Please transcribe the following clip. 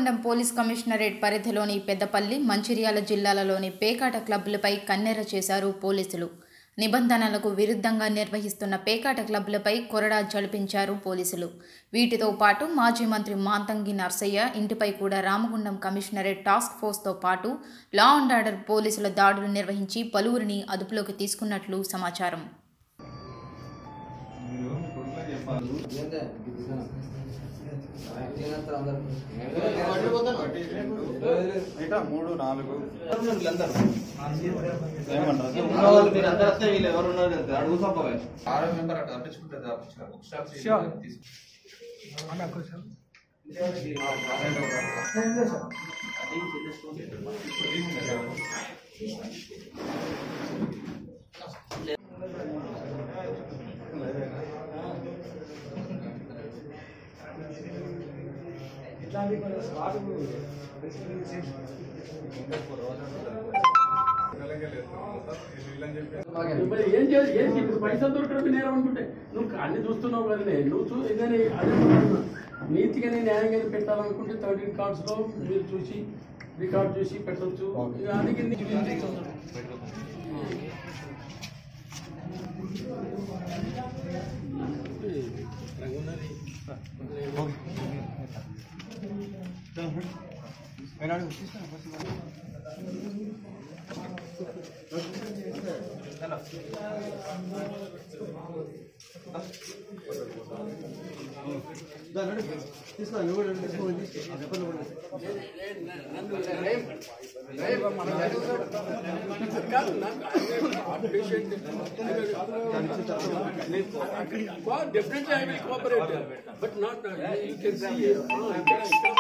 Ramagundam police commissionerate పరిధిలోని పెద్దపల్లి మంచిర్యాల జిల్లాలలోని పేకాట క్లబ్లపై కన్నెర చేశారు పోలీసులు నిబంధనలకు విరుద్ధంగా నిర్వహిస్తున్న పేకాట క్లబ్లపై కొరడా జడిపించారు పోలీసులు వీటితో పాటు మాజీ మంత్రి మాంతంగి నర్సయ్య ఇంటిపై కూడా రామగుండం కమిషనరేట్ టాస్క్ ఫోర్స్తో పాటు లా అండ్ ఆర్డర్ పోలీసుల దాడులు నిర్వహించి పలువురిని అదుపులోకి తీసుకున్నట్లు సమాచారం ఇటా మూడు నాలుగు ఉన్నవాళ్ళు మీరు అందరూ వస్తే వీళ్ళు ఎవరు ఉన్నారు అంటే అడుగు సంపవే ఆరో మెంబర్ అట్లా తప్పించుకుంటే తప్పించిన బుక్ స్టాప్ తీసి మరి ఏం చేయాలి ఏం చేయాలి? ఇప్పుడు పైసలు దొరకడం నేరం అనుకుంటే నువ్వు అన్ని చూస్తున్నావు కదనే నువ్వు చూ ఇదని అదే చెప్తున్నా. నీతిగానే న్యాయంగానే పెట్టాలనుకుంటే థర్టీన్ కార్డ్స్ లో మీరు చూసి రికార్డ్ చూసి పెట్టొచ్చు ఇక అందుకే నీకు కాదు నాకు definitely I will cooperate but not you can see